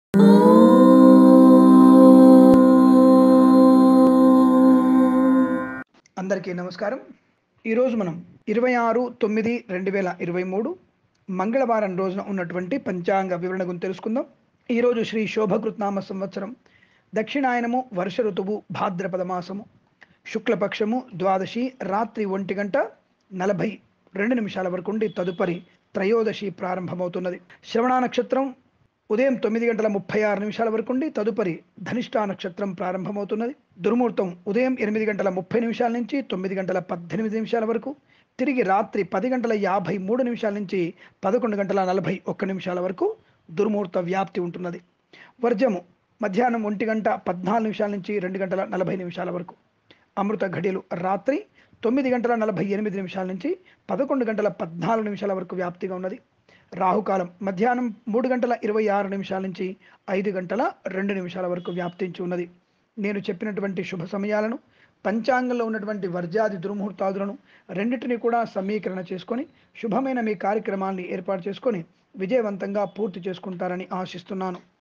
అందరికీ నమస్కారం ఈరోజు మనం ఇరవై ఆరు తొమ్మిది రెండు వేల ఇరవై మూడు మంగళవారం రోజున ఉన్నటువంటి పంచాంగ వివరణ గురించి తెలుసుకుందాం ఈరోజు శ్రీ శోభకృత్నామ సంవత్సరం దక్షిణాయనము వర్ష ఋతువు భాద్రపద మాసము శుక్లపక్షము ద్వాదశి రాత్రి ఒంటి గంట నలభై రెండు నిమిషాల వరకు ఉండి తదుపరి త్రయోదశి ప్రారంభమవుతున్నది శ్రవణ నక్షత్రం ఉదయం తొమ్మిది గంటల ముప్పై ఆరు నిమిషాల వరకు ఉండి తదుపరి ధనిష్టా నక్షత్రం ప్రారంభమవుతున్నది దుర్ముహూర్తం ఉదయం ఎనిమిది గంటల ముప్పై నిమిషాల నుంచి తొమ్మిది గంటల పద్దెనిమిది నిమిషాల వరకు తిరిగి రాత్రి పది గంటల యాభై మూడు నిమిషాల నుంచి పదకొండు గంటల నలభై ఒక్క నిమిషాల వరకు దుర్ముహూర్త వ్యాప్తి ఉంటున్నది వర్జము మధ్యాహ్నం ఒంటి గంట పద్నాలుగు నిమిషాల నుంచి రెండు గంటల నలభై నిమిషాల వరకు అమృత ఘడియలు రాత్రి తొమ్మిది గంటల నలభై ఎనిమిది నిమిషాల నుంచి పదకొండు గంటల పద్నాలుగు నిమిషాల వరకు వ్యాప్తిగా ఉన్నది రాహుకాలం మధ్యాహ్నం మూడు గంటల ఇరవై ఆరు నిమిషాల నుంచి ఐదు గంటల రెండు నిమిషాల వరకు వ్యాప్తించి ఉన్నది నేను చెప్పినటువంటి శుభ సమయాలను పంచాంగంలో ఉన్నటువంటి వర్జాది దుర్ముహూర్తాదులను రెండింటినీ కూడా సమీకరణ చేసుకొని శుభమైన మీ కార్యక్రమాన్ని ఏర్పాటు చేసుకొని విజయవంతంగా పూర్తి చేసుకుంటారని ఆశిస్తున్నాను